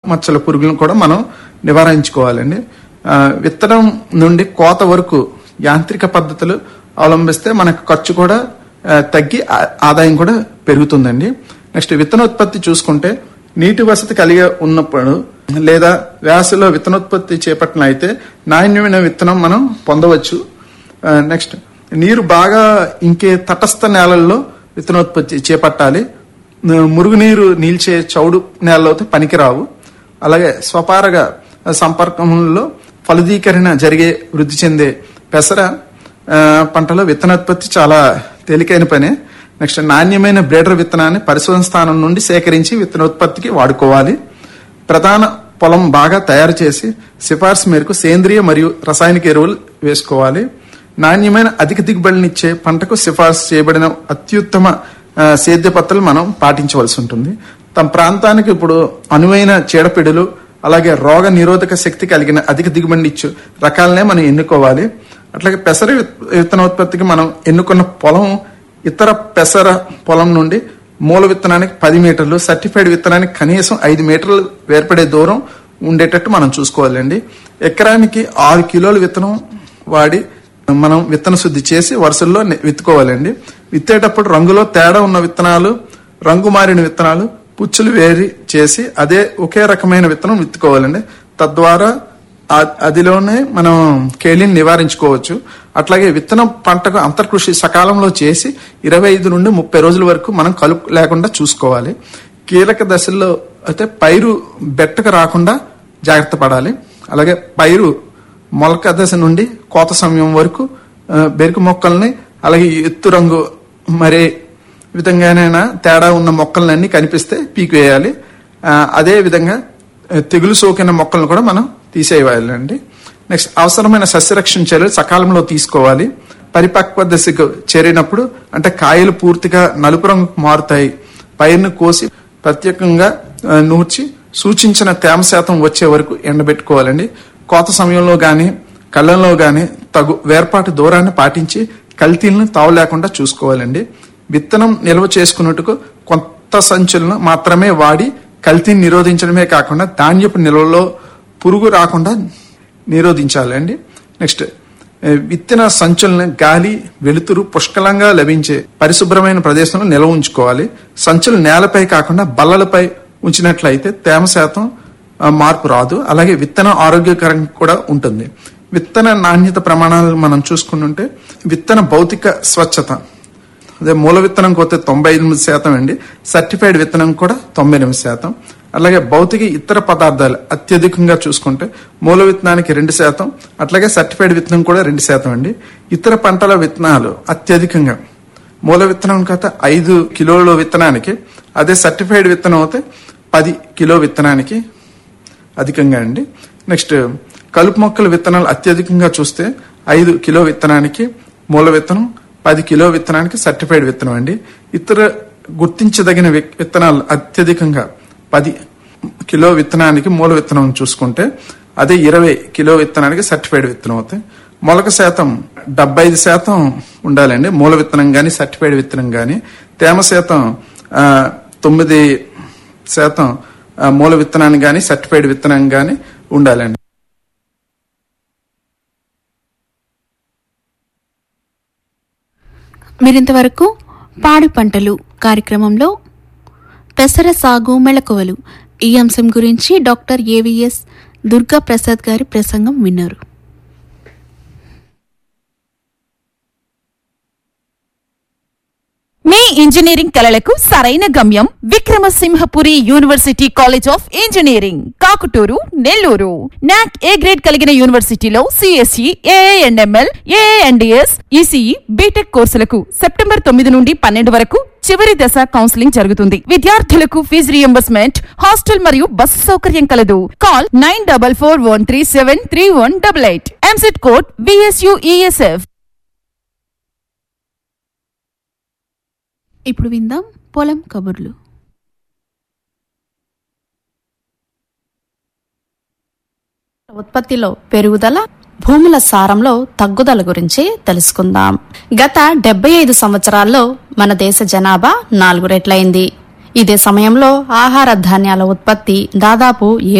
మచ్చల పురుగులను కూడా మనం నివారించుకోవాలండి ఆ, విత్తనం నుండి కోత వరకు యాంత్రిక పద్ధతులు అవలంబిస్తే మనకు ఖర్చు కూడా ఆ, తగ్గి ఆ- ఆదాయం కూడా పెరుగుతుందండి నెక్స్ట్ విత్తనోత్పత్తి చూసుకుంటే నీటి వసతి కలిగి ఉన్నప్పుడు లేదా వేసవిలో విత్తనోత్పత్తి చేపట్టిన అయితే నాణ్యమైన విత్తనం మనం పొందవచ్చు ఆ, నెక్స్ట్ నీరు బాగా ఇంకే తటస్థ నేలల్లో విత్తనోత్పత్తి చేపట్టాలి ఆ, మురుగునీరు నిల్చే చౌడు నేలలో అయితే పనికిరావు అలాగే స్వపారగా సంపర్కంలో ఫలదీకరణ జరిగే వృద్ధి చెందే పెసర ఆ, పంటలో విత్తనోత్పత్తి చాలా తేలికైన పనే నెక్స్ట్ నాణ్యమైన బ్రేడర్ విత్తనాన్ని పరిశోధన స్థానం నుండి సేకరించి విత్తనోత్పత్తికి వాడుకోవాలి ప్రధాన పొలం బాగా తయారు చేసి సిఫార్సు మేరకు సేంద్రియ మరియు రసాయనిక ఎరువులు వేసుకోవాలి నాణ్యమైన అధిక దిగుబడినిచ్చే పంటకు సిఫార్సు చేయబడిన అత్యుత్తమ ఆ, సేద్య పద్ధతులు మనం పాటించవలసి ఉంటుంది తమ ప్రాంతానికి ఇప్పుడు అనువైన చీడపీడలు అలాగే రోగ నిరోధక శక్తి కలిగిన అధిక దిగుబడినిచ్చు రకాలనే మనం ఎన్నుకోవాలి అట్లాగే పెసర విత్- విత్తనోత్పత్తికి మనం ఎన్నుకున్న పొలం ఇతర పెసర పొలం నుండి మూల విత్తనానికి పది మీటర్లు సర్టిఫైడ్ విత్తనానికి కనీసం ఐదు మీటర్లు వేర్పడే దూరం ఉండేటట్టు మనం చూసుకోవాలండి ఎకరానికి ఆరు కిలోల విత్తనం వాడి మనం విత్తన శుద్ధి చేసి వరుసల్లో ని- విత్తుకోవాలండి విత్తేటప్పుడు రంగులో తేడా ఉన్న విత్తనాలు రంగు మారిన విత్తనాలు పుచ్చులు వేరి చేసి అదే ఒకే రకమైన విత్తనం విత్తుకోవాలండి తద్వారా ఆ- అదిలోనే మనం కేళిని నివారించుకోవచ్చు అట్లాగే విత్తనం పంటకు అంతర్కృషి సకాలంలో చేసి ఇరవై ఐదు నుండి ముప్పై రోజుల వరకు మనం కలుపు లేకుండా చూసుకోవాలి కీలక దశల్లో అయితే పైరు బెట్టకు రాకుండా జాగ్రత్త పడాలి అలాగే పైరు మొలక దశ నుండి కోత సమయం వరకు ఆ, బెరుకు మొక్కల్ని అలాగే ఎత్తు రంగు మరే విధంగానైనా తేడా ఉన్న మొక్కలన్నీ కనిపిస్తే పీకివేయాలి ఆ, అదే విధంగా ఆ, తెగులు సోకిన మొక్కలను కూడా మనం తీసేయాలండి నెక్స్ట్ అవసరమైన సస్యరక్షణ చర్యలు సకాలంలో తీసుకోవాలి పరిపక్వ దశకు చేరినప్పుడు అంటే కాయలు పూర్తిగా నలుపు రంగుకు మారుతాయి పైరును కోసి ప్రత్యేకంగా ఆ, నూర్చి సూచించిన తేమ శాతం వచ్చే వరకు ఎండబెట్టుకోవాలండి కోత సమయంలో గాని కళ్ళంలో గాని తగు వేర్పాటు దూరాన్ని పాటించి కల్తీలను తావు లేకుండా చూసుకోవాలండి విత్తనం నిల్వ చేసుకున్నట్టుకు కొత్త సంచులను మాత్రమే వాడి కల్తీని నిరోధించడమే కాకుండా ధాన్యపు నిల్వలో పురుగు రాకుండా నిరోధించాలండి నెక్స్ట్ ఏ, విత్తన సంచులను గాలి వెలుతురు పుష్కలంగా లభించే పరిశుభ్రమైన ప్రదేశంలో నిల్వ ఉంచుకోవాలి సంచులు నేలపై కాకుండా బల్లలపై ఉంచినట్లయితే తేమ శాతం ఆ, మార్పు రాదు అలాగే విత్తనం ఆరోగ్యకరంగా కూడా ఉంటుంది విత్తన నాణ్యత ప్రమాణాలు మనం చూసుకుంటుంటే విత్తన భౌతిక స్వచ్ఛత అదే మూల విత్తనం కొత్త తొంభై ఎనిమిది శాతం అండి సర్టిఫైడ్ విత్తనం కూడా తొంభై ఎనిమిది శాతం అలాగే భౌతిక ఇతర పదార్థాలు అత్యధికంగా చూసుకుంటే మూల విత్తనానికి రెండు శాతం అట్లాగే సర్టిఫైడ్ విత్తనం కూడా రెండు శాతం అండి ఇతర పంటల విత్తనాలు అత్యధికంగా మూల విత్తనం కథ ఐదు కిలోల విత్తనానికి అదే సర్టిఫైడ్ విత్తనం అయితే పది కిలో విత్తనానికి అధికంగా అండి నెక్స్ట్ కలుపు మొక్కల విత్తనాలు అత్యధికంగా చూస్తే ఐదు కిలో విత్తనానికి మూల విత్తనం పది కిలో విత్తనానికి సర్టిఫైడ్ విత్తనం అండి ఇతర గుర్తించదగిన వి- విత్తనాలు అత్యధికంగా పది కిలో విత్తనానికి మూల విత్తనం చూసుకుంటే అదే ఇరవై కిలో విత్తనానికి సర్టిఫైడ్ విత్తనం అవుతాయి మొలక శాతం డెబ్బై ఐదు శాతం ఉండాలండి మూల విత్తనం కానీ సర్టిఫైడ్ విత్తనం కానీ తేమ శాతం ఆ, తొమ్మిది శాతం ఆ, మూల విత్తనాన్ని కానీ సర్టిఫైడ్ విత్తనం కానీ ఉండాలండి మీరింతవరకు పాడి పంటలు కార్యక్రమంలో పెసర సాగు మెళకువలు ఈ అంశం గురించి డాక్టర్ ఏవిఎస్ దుర్గా ప్రసాద్ గారి ప్రసంగం విన్నారు మీ ఇంజనీరింగ్ కలలకు సరైన గమ్యం Vikramasimhapuri university college of engineering Kakuturu Nellore NAAC A grade కలిగిన యూనివర్సిటీలో CSE AIML AIDS ECE BTech కోర్సులకు సెప్టెంబర్ తొమ్మిది నుండి పన్నెండు వరకు చివరి దశ కౌన్సిలింగ్ జరుగుతుంది విద్యార్థులకు ఫీజు రియంబర్స్మెంట్ హాస్టల్ మరియు బస్సు సౌకర్యం కలదు call nine double four one three seven three one double eight EAMCET code VSUESF ఇప్పుడు విందాం పొలం కబుర్లు ఉత్పత్తిలో పెరుగుదల భూముల సారంలో తగ్గుదల గురించి తెలుసుకుందాం గత డెబ్బై ఐదు సంవత్సరాల్లో మన దేశ జనాభా నాలుగు రెట్లయింది ఇదే సమయంలో ఆహార ధాన్యాల ఉత్పత్తి దాదాపు